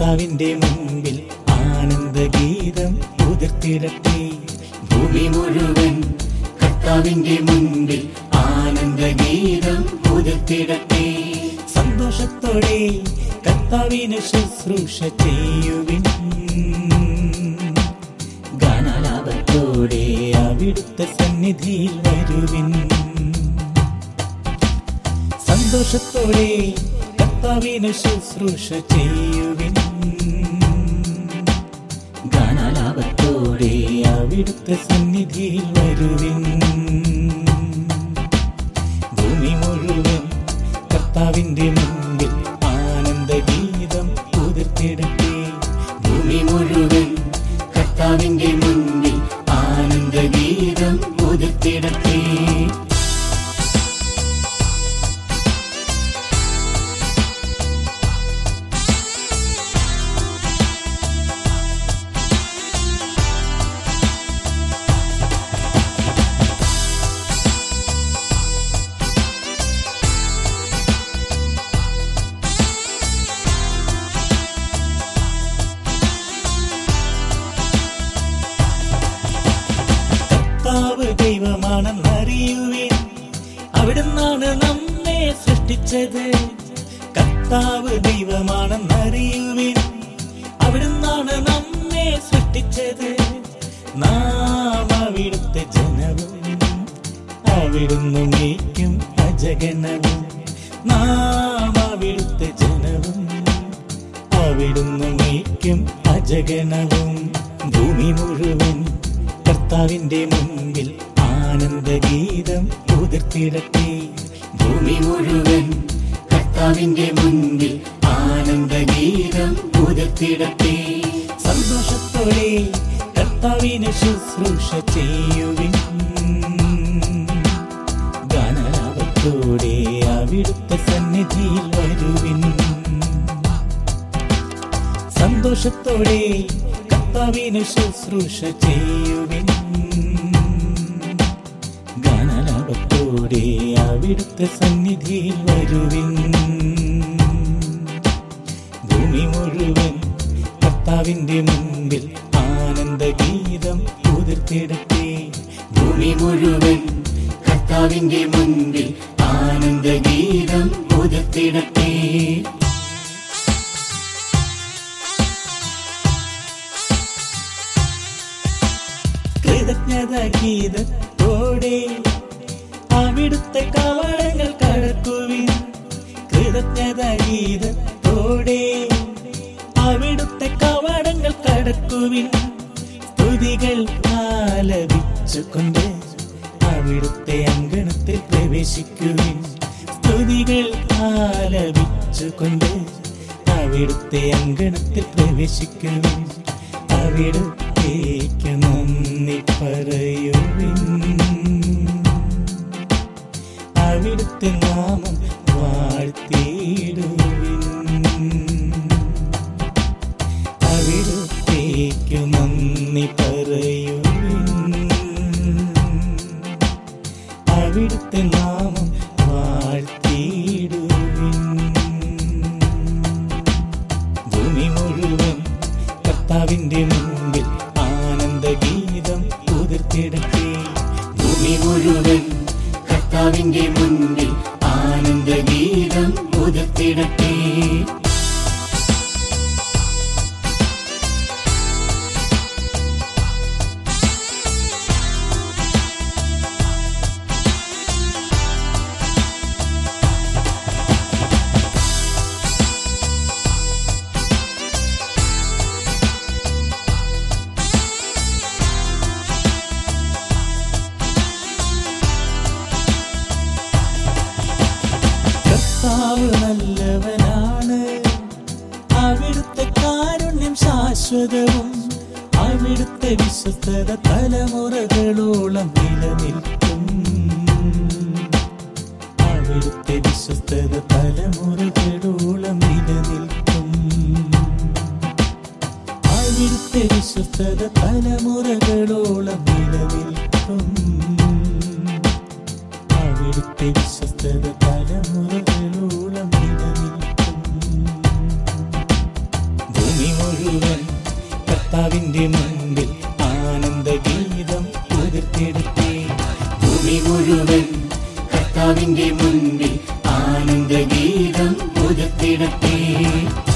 കർത്താവിന്റെ മുമ്പിൽ ആനന്ദഗീതം ഉതിർത്തിടട്ടെ ഭൂമി മുഴുവൻ കർത്താവിന്റെ മുൻപിൽ ആനന്ദഗീതം ഉതിർത്തിടട്ടെ സന്തോഷത്തോടെ കർത്താവിന് ശുശ്രൂഷ ചെയ്യുവിൻ ഗാനാലാപത്തോടെ അവിടുത്തെ സന്നിധിയിൽ വരുവിൻ സന്തോഷത്തോടെ കർത്താവിന് ശുശ്രൂഷ ചെയ്യുവിൻ ഗാനാലാപത്തോടെ അവിടുത്തെ സന്നിധിയിൽ വരുവിൻ ഭൂമി മുഴുവൻ കർത്താവിന്റെ മുമ്പിൽ ആനന്ദഗീതം ഉതിർത്തിടട്ടെ ഭൂമി മുഴുവൻ കർത്താവിന്റെ മുമ്പിൽ ആനന്ദഗീതം ഉതിർത്തിടട്ടെ കർത്താവ് ദൈവമാണെന്നറിയുവിൻ അവിടുന്നാണ് നമ്മെ സൃഷ്ടിച്ചത് കർത്താവ് ദൈവമാണെന്നറിയുവിൻ അവിടുന്നാണ് നമ്മെ സൃഷ്ടിച്ചത് നാം അവിടുത്തെ ജനവും അവിടുന്ന് മേയ്ക്കും അജഗണവും നാം അവിടുത്തെ ജനവും അവിടുന്ന് മേയ്ക്കും അജഗണവും ഭൂമി മുഴുവൻ കർത്താവിന്റെ മുമ്പിൽ ആനന്ദഗീതം ഉതിർത്തിടട്ടെ ഭൂമി മുഴുവൻ കർത്താവിന്റെ മുൻപിൽ ആനന്ദഗീതം ഉതിർത്തിടട്ടെ സന്തോഷത്തോടെ കർത്താവിന് ശുശ്രൂഷ ചെയ്യുവിൻ ഗാനലാപത്തോടെ അവിടുത്തെ സന്നിധിയിൽ വരുവിൻ സന്തോഷത്തോടെ കർത്താവിന് ശുശ്രൂഷ ചെയ്യുവിൻ ഗാനലാപത്തോടെ അവിടുത്തെ സന്നിധിയിൽ വരുവിൻ ഭൂമി മുഴുവൻ കർത്താവിന്റെ മുമ്പിൽ ആനന്ദഗീതം ഉതിർത്തിടട്ടെ ഭൂമി മുഴുവൻ കർത്താവിന്റെ മുൻപിൽ ആനന്ദഗീതം ഉതിർത്തിടട്ടെ കൃതജ്ഞത ഗീതത്തോടെ അവിടുത്തെ കവാടങ്ങൾ കടക്കുവിൻ കൃതജ്ഞത ഗീതത്തോടെ അവിടുത്തെ കവാടങ്ങൾ കടക്കുവിൻ സ്തുതികൾ ആലപിച്ചുകൊണ്ട് അവിടുത്തെ അങ്കണത്തിൽ പ്രവേശിക്കുവിൻ സ്തുതികൾ ആലപിച്ചുകൊണ്ട് അവിടുത്തെ അങ്കണത്തിൽ പ്രവേശിക്കുവിൻ അവിടുത്തേക്ക് നന്ദി പറയുവിൻ അവിടുത്തെ നാമം വാഴ്ത്തിയിടുവിൻ അവിടുത്തേക്ക് നന്ദി പറയുവിൻ അവിടുത്തെ നാമം വാഴ്ത്തിയിടുവിൻ ഭൂമി മുഴുവൻ കർത്താവിന്റെ മുമ്പിൽ ആനന്ദഗീതം ഉതിർത്തിടട്ടെ ഭൂമി മുഴുവൻ കർത്താവിന്റെ മുൻപിൽ ആനന്ദഗീതം ഉതിർത്തിടട്ടെ കർത്താവ് നല്ലവനാണ് അവിടുത്തെ കാരുണ്യം ശാശ്വതവും അവിടുത്തെ വിശ്വസ്തത തലമുറകളോളം നിലനിൽക്കും അവിടുത്തെ വിശ്വസ്തത തലമുറകളോളം നിലനിൽക്കും അവിടുത്തെ വിശ്വസ്തത തലമുറകളോളം നിലനിൽക്കും അവിടുത്തെ വിശ്വസ്തത തലമുറകളോളം നിലനിൽക്കും ഭൂമി മുഴുവൻ കർത്താവിന്റെ മുൻപിൽ ആനന്ദഗീതം ഉയർത്തിടട്ടെ